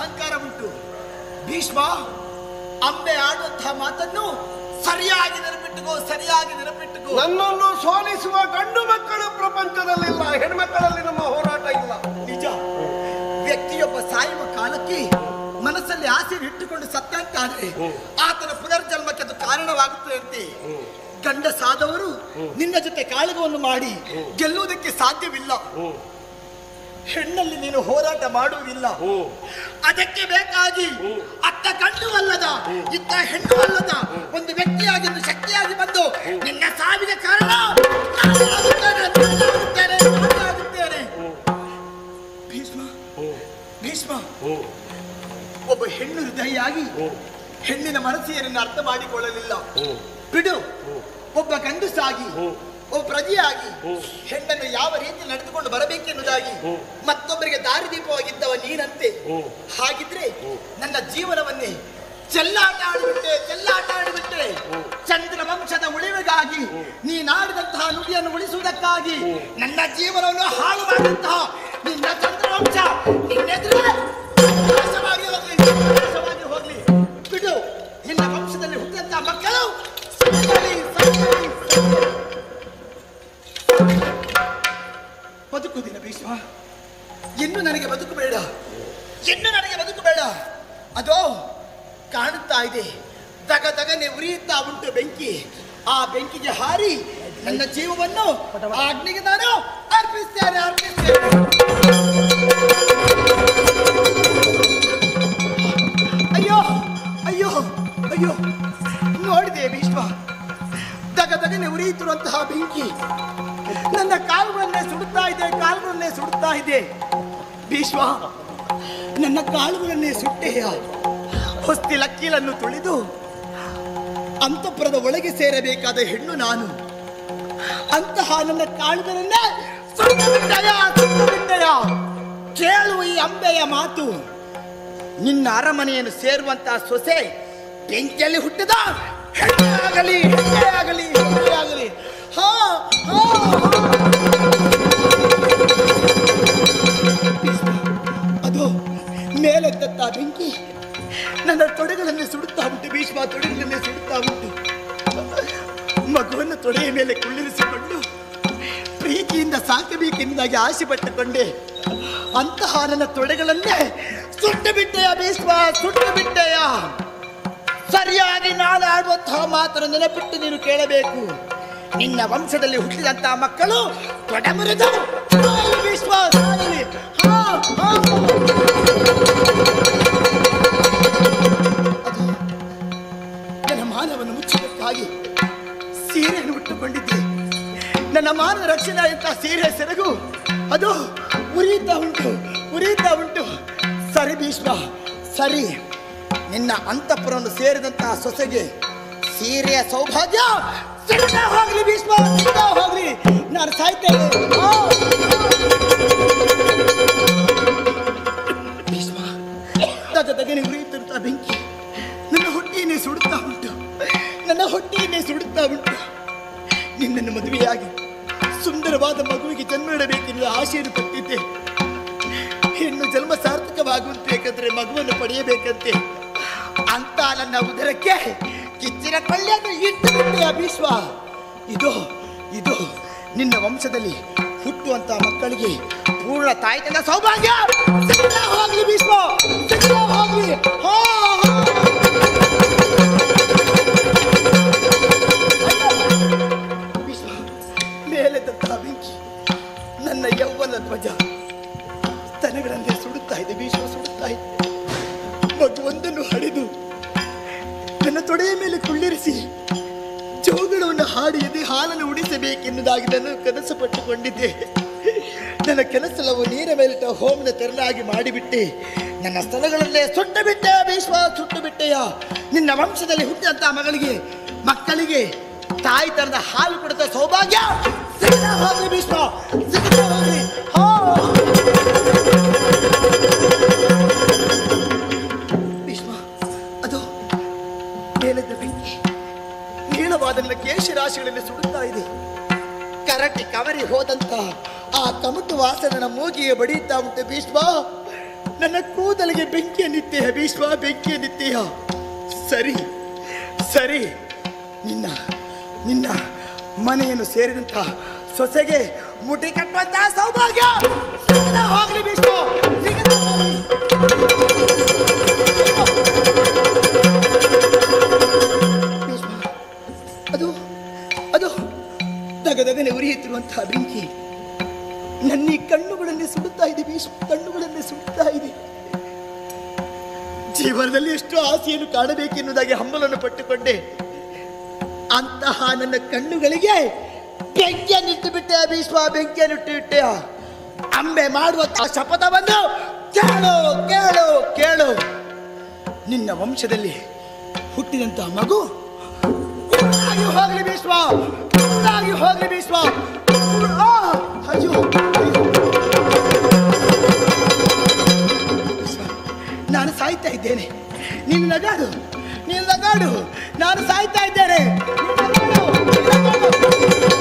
ಅಹಂಕಾರ ಉಂಟು ಭೀಷ್ಮ ಅಂಬೆ ಆಡುವಂತಹ ಮಾತನ್ನು ಸರಿಯಾಗಿ ನೆನಪಿಟ್ಟುಕೋ ಸರಿಯಾಗಿ ನೆನಪಿಟ್ಟುಕೋ ನನ್ನನ್ನು ಸೋಲಿಸುವ ಗಂಡು ಮಕ್ಕಳು ಪ್ರಪಂಚದಲ್ಲಿಲ್ಲ ಹೆಣ್ಮಕ್ಕಳಲ್ಲಿ ನಮ್ಮ ಹೋರಾಟ ಇಲ್ಲ ನಿಜ ವ್ಯಕ್ತಿಯೊಬ್ಬ ಸಾಯುವ ಕಾಲಕ್ಕೆ ಮನಸ್ಸಲ್ಲಿ ಆಸೆ ಇಟ್ಟುಕೊಂಡು ಸತ್ತಂತಾದ್ರೆ ಆತನ ಪುನರ್ಜನ್ಮಕ್ಕೆ ಅದು ಕಾರಣವಾಗುತ್ತದೆ ಅಂತೆ ಗಂಡ ಸಾದವರು ನಿನ್ನ ಜೊತೆ ಕಾಳಗವನ್ನು ಮಾಡಿ ಗೆಲ್ಲುವುದಕ್ಕೆ ಸಾಧ್ಯವಿಲ್ಲ ಹೆಣ್ಣಲ್ಲಿ ನೀನು ಹೋರಾಟ ಮಾಡುವುದಿಲ್ಲ ಅದಕ್ಕೆ ಬೇಕಾಗಿ ಅತ್ತ ಗಂಡು ಅಲ್ಲದ ಇತ್ತ ಹೆಣ್ಣು ಅಲ್ಲದ ಒಂದು ವ್ಯಕ್ತಿಯಾಗಿ ಒಂದು ಶಕ್ತಿಯಾಗಿ ಬಂದು ನಿನ್ನ ಸಾವಿಗೆ ಕಾರಣ ನಾನೇ ಆಗುತ್ತೇನೆ, ನಾನೇ ಆಗುತ್ತೇನೆ, ನಾನೇ ಆಗುತ್ತೇನೆ. ಭೀಷ್ಮ ಭೀಷ್ಮ ಒಬ್ಬ ಹೆಣ್ಣು ಹೃದಯಿಯಾಗಿ ಹೆಣ್ಣಿನ ಮನಸ್ಸಿಯನ್ನು ಅರ್ಥ ಮಾಡಿಕೊಳ್ಳಲಿಲ್ಲ ಬಿಡು ಒಬ್ಬ ಗಂಡಸಾಗಿ ಒಬ್ಬ ಪ್ರಜೆಯಾಗಿ ಹೆಣ್ಣನ್ನು ಯಾವ ರೀತಿ ನಡೆದುಕೊಂಡು ಬರಬೇಕೆನ್ನುವುದಾಗಿ ಮತ್ತೊಬ್ಬರಿಗೆ ದಾರಿದೀಪವಾಗಿದ್ದವ ನೀನಂತೆ ಹಾಗಿದ್ರೆ ನನ್ನ ಜೀವನವನ್ನೇ ಚೆಲ್ಲಾಟ ಆಡಿಬಿಟ್ಟೆ ಚೆಲ್ಲಾಟ ಆಡಿಬಿಟ್ಟೆ ಚಂದ್ರ ವಂಶದ ಉಳಿವಿಗಾಗಿ ನೀನಾಡಿದಂತಹ ನುಡಿಯನ್ನು ಉಳಿಸುವುದಕ್ಕಾಗಿ ನನ್ನ ಜೀವನವನ್ನು ಹಾಳು ಮಾಡಿದಂತಹ ನಿನ್ನ ಚಂದ್ರವಂಶ ನಿನ್ನೆದುರೇ ನಾಶವಾಗಿ ಹೋಗ್ಲಿ ನಾಶವಾಗಿ ಹೋಗ್ಲಿ ಬಿಡು ನಿನ್ನ ವಂಶದಲ್ಲಿ ಹುಟ್ಟಿದಂತಹ ಮಕ್ಕಳು ಸತ್ತಲಿ, ಸತ್ತಲಿ, ಸತ್ತಲಿ. ಬದುಕುವುದಿಲ್ಲ ಭೀಷ್ಮ ಇನ್ನು ನನಗೆ ಬದುಕು ಬೇಡ ಇನ್ನು ನನಗೆ ಬದುಕು ಬೇಡ ಅದೋ ಕಾಣುತ್ತಾ ಇದೆ ದಗ ದಗನೆ ಉರಿಯುತ್ತಾ ಉಂಟು ಬೆಂಕಿ ಆ ಬೆಂಕಿಗೆ ಹಾರಿ ನನ್ನ ಜೀವವನ್ನು ಆ ಅಗ್ನಿಗೆ ನಾನು ಅರ್ಪಿಸ್ತೇನೆ ಅರ್ಪಿಸ್ತೇನೆ ಅಯ್ಯೋ ಅಯ್ಯೋ ಅಯ್ಯೋ ನೋಡಿದೆ ಭೀಷ್ಮ ದಗ ದಗನೆ ಉರಿಯುತ್ತಿರುವಂತಹ ಬೆಂಕಿ ನನ್ನ ಕಾಲುಗಳನ್ನೇ ಸುಡುತ್ತಾ ಇದೆ ಕಾಲುಗಳನ್ನೇ ಸುಡುತ್ತಾ ಇದೆ ಭೀಷ್ಮ ನನ್ನ ಕಾಲುಗಳನ್ನೇ ಸುಟ್ಟೆಯ ಹೊಸ್ತಿ ಲಕ್ಕೀಲನ್ನು ತುಳಿದು ಅಂತಃಪುರದ ಒಳಗೆ ಸೇರಬೇಕಾದ ಹೆಣ್ಣು ನಾನು ಅಂತಹ ನನ್ನ ಕಾಳುಗಳನ್ನೇ ಸುಟ್ಟು ಬಿಟ್ಟೆಯ ಸುಟ್ಟು ಬಿಟ್ಟೆಯ ಕೇಳು ಈ ಅಂಬೆಯ ಮಾತು ನಿನ್ನ ಅರಮನೆಯನ್ನು ಸೇರುವಂತಹ ಸೊಸೆ ಬೆಂಕಿಯಲ್ಲಿ ಹುಟ್ಟಿದ ಹೆಣ್ಣೆ ಆಗಲಿ ಹೆಣ್ಣೆ ಆಗಲಿ ಹೆಣ್ಣೆ ಆಗಲಿ ಹಾ ಹಾ, ಹಾ. ಭೀಷ್ಮ, ಅದು ಮೇಲೆದ್ದಂತ ಬೆಂಕಿ ನನ್ನ ತೊಡೆಗಳನ್ನೇ ಸುಡುತ್ತಾ ಉಂಟು ಭೀಷ್ಮ ತೊಡೆಗಳನ್ನೇ ಸುಡುತ್ತಾ ಉಂಟು ಮಗುವನ್ನು ತೊಡೆಯ ಮೇಲೆ ಕುಳ್ಳಿರಿಸಿಕೊಂಡು ಪ್ರೀತಿಯಿಂದ ಸಾಕಬೇಕೆಂದಾಗಿ ಆಸೆ ಪಟ್ಟುಕೊಂಡೆ ಅಂತಹ ನನ್ನ ತೊಡೆಗಳನ್ನೇ ಸುಟ್ಟು ಬಿಟ್ಟೆಯ ಭೀಷ್ಮ ಸುಟ್ಟು ಬಿಟ್ಟೆಯ ಸರಿಯಾಗಿ ನಾನು ಆಡುವಂತಹ ಮಾತನ್ನು ನೆನಪಿಟ್ಟು ನೀನು ಕೇಳಬೇಕು ನಿನ್ನ ವಂಶದಲ್ಲಿ ಹುಟ್ಟಿದಂತಹ ಮಕ್ಕಳು ತೊಡೆ ಮುರಿದು ಸಾಯಲಿ ಭೀಷ್ಮ ಸಾಯಲಿ. ಹಾ, ಹಾ. ಅದು ನನ್ನ ಮಾನವನ್ನು ಮುಚ್ಚುವುದಕ್ಕಾಗಿ ಸೀರೆಯನ್ನು ಉಟ್ಟುಕೊಂಡಿದ್ದೆ ನನ್ನ ಮಾನವ ರಕ್ಷಣೆ ಆದಂತಹ ಸೀರೆ ಸೆರಗು ಅದು ಉರಿಯುತ್ತಾ ಉಂಟು ಉರಿಯುತ್ತಾ ಉಂಟು ಸರಿ ಭೀಷ್ಮ ಸರಿ ನಿನ್ನ ಅಂತಃಪುರವನ್ನು ಸೇರಿದಂತಹ ಸೊಸೆಗೆ ಸೀರೆಯ ಸೌಭಾಗ್ಯ ಸಿಗ್ತಾ ಹೋಗ್ಲಿ ಭೀಷ್ಮ ಸಿಗ್ತಾ ಹೋಗ್ಲಿ ನಾನು ಸಾಯ್ತೇನೆ ಆ, ಭೀಷ್ಮ ದಗ ದಗನೆ ಉರಿಯುತ್ತಿರುತ್ತಾ ಬೆಂಕಿ ನನ್ನ ಹೊಟ್ಟೆಯನ್ನೇ ಸುಡುತ್ತಾ ಉಂಟು ನನ್ನ ಹೊಟ್ಟೆಯನ್ನೇ ಸುಡುತ್ತಾ ಉಂಟು ನಿನ್ನನ್ನು ಮದುವೆಯಾಗಿ ಸುಂದರವಾದ ಮಗುವಿಗೆ ಜನ್ಮ ಇಡಬೇಕೆನ್ನುವ ಆಶೆಯನ್ನು ಪಟ್ಟಿದ್ದೆ ಹೆಣ್ಣು ಜನ್ಮ ಸಾರ್ಥಕವಾಗುವಂತೇಕಂದ್ರೆ ಮಗುವನ್ನು ಪಡೆಯಬೇಕಂತೆ ಅಂತ ನನ್ನ ಉದರಕ್ಕೆ ಕಿಚ್ಚಿನ ಕೊಳ್ಳಿಯನ್ನು ಇಟ್ಟು ಬಿಟ್ಟೆಯ ಭೀಷ್ಮ ಇದು ಇದು ನಿನ್ನ ವಂಶದಲ್ಲಿ ಹುಟ್ಟುವಂತ ಮಕ್ಕಳಿಗೆ ಪೂರ್ಣ ತಾಯ್ತನ ಸೌಭಾಗ್ಯ ಸಿಗ್ತಾ ಹೋಗ್ಲಿ ಭೀಷ್ಮ ಸಿಗ್ತಾ ಹೋಗ್ಲಿ ಹಾ ಹಾ. ಭೀಷ್ಮ ಮೇಲೆದ್ದಂತಹ ಬೆಂಕಿ ನನ್ನ ಯೌವನ ಧ್ವಜ ಸ್ತನಗಳನ್ನೇ ಸುಡುತ್ತಾ ಇದೆ ಭೀಷ್ಮ ಸುಡುತ್ತಾ ಇದೆ ಮಗುವೊಂದನ್ನು ಹಡಿದು ನನ್ನ ತೊಡೆಯ ಮೇಲೆ ಕುಳ್ಳಿರಿಸಿ ಜೋಗಳವನ್ನು ಹಾಡಿ ಎದೆ ಹಾಲನ್ನು ಉಡಿಸಬೇಕೆನ್ನುವುದಾಗಿ ನಾನು ಕನಸು ಪಟ್ಟುಕೊಂಡಿದ್ದೆ ನನ್ನ ಕೆಲಸಲವು ನೀರ ಮೇಲಿಟ್ಟ ಹೋಮನ ತೆರನಾಗಿ ಮಾಡಿಬಿಟ್ಟೆ ನನ್ನ ಸ್ಥಳಗಳಲ್ಲೇ ಸುಟ್ಟು ಬಿಟ್ಟೆ ಭೀಷ್ಮ ಸುಟ್ಟು ಬಿಟ್ಟೆಯ ನಿನ್ನ ವಂಶದಲ್ಲಿ ಹುಟ್ಟಿದಂತಹ ಮಗಳಿಗೆ ಮಕ್ಕಳಿಗೆ ತಾಯಿ ತರದ ಹಾಲು ಕೊಡುತ್ತ ಸೌಭಾಗ್ಯ ಸಿಗ್ತಾ ಹೋಗ್ಲಿ ಭೀಷ್ಮ ಸಿಗ್ತಾ ಹೋಗ್ಲಿ ಹೋ ಭೀಷ್ಮ ಅದು ಮೇಲೆದ್ದ ಬೆಂಕಿ ನೀಳವಾದ ನನ್ನ ಕೇಶರಾಶಿಗಳಲ್ಲಿ ಸುಡುತ್ತಾ ಇದೆ ಕರಟಿ ಕವರಿ ಹೋದಂತ ಆ ಕಮಟು ವಾಸನ ಮೂಗಿಗೆ ಬಡಿಯುತ್ತಾ ಉಂಟು ಭೀಷ್ಮ ನನ್ನ ಕೂದಲಿಗೆ ಬೆಂಕಿಯನ್ನಿತ್ತೆಯ ಭೀಷ್ಮ ಬೆಂಕಿಯನ್ನಿತ್ತೆಯ ಸರಿ ಸರಿ ನಿನ್ನ ನಿನ್ನ ಮನೆಯನ್ನು ಸೇರಿದಂತ ಸೊಸೆಗೆ ಮುಟಿ ಕಟ್ಟುವಂತ ಸೌಭಾಗ್ಯ ಸಿಗದೆ ಹೋಗ್ಲಿ ಭೀಷ್ಮ ಸಿಗದೆ ಹೋಗ್ಲಿ. ಭೀಷ್ಮ, ಅದು ಅದು ದಗದಗನೆ ಉರಿಯುತ್ತಿರುವಂತಹ ಬೆಂಕಿ ನನ್ನ ಈ ಕಣ್ಣುಗಳನ್ನೇ ಸುಡುತ್ತಾ ಇದೆ ಭೀಷ್ಮ ಕಣ್ಣುಗಳನ್ನೇ ಸುಡುತ್ತಾ ಇದೆ ಜೀವನದಲ್ಲಿ ಎಷ್ಟು ಆಸೆಯನ್ನು ಕಾಣಬೇಕೆನ್ನುವುದಾಗಿ ಹಂಬಲನ್ನು ಪಟ್ಟುಕೊಂಡೆ ಅಂತಹ ನನ್ನ ಕಣ್ಣುಗಳಿಗೆ ಬೆಂಕಿಯನ್ನಿಟ್ಟು ಬಿಟ್ಟೆ ಭೀಷ್ಮ ಬೆಂಕಿಯನ್ನಿಟ್ಟು ಬಿಟ್ಟೆ ಅಂಬೆ ಮಾಡುವ ಶಪಥ ಬಂದು ಕೇಳು ಕೇಳು ಕೇಳು ನಿನ್ನ ವಂಶದಲ್ಲಿ ಹುಟ್ಟಿದಂತಹ ಮಗು ಕುರುಡಾಗಿ ಹೋಗ್ಲಿ ಭೀಷ್ಮ ಕುರುಡಾಗಿ ಹೋಗ್ಲಿ ಭೀಷ್ಮ ಆ, ಅಯ್ಯೋ ಅಯ್ಯೋ. ಭೀಷ್ಮ, ನಾನು ಸಾಯ್ತಾ ಇದ್ದೇನೆ ನೀನು ನಗಾಡು ನೀನು ನಗಾಡು ನಾನು ಸಾಯ್ತಾ ಇದ್ದೇನೆ ನೀನು ನಗಾಡು, ನೀನು ನಗಾಡು.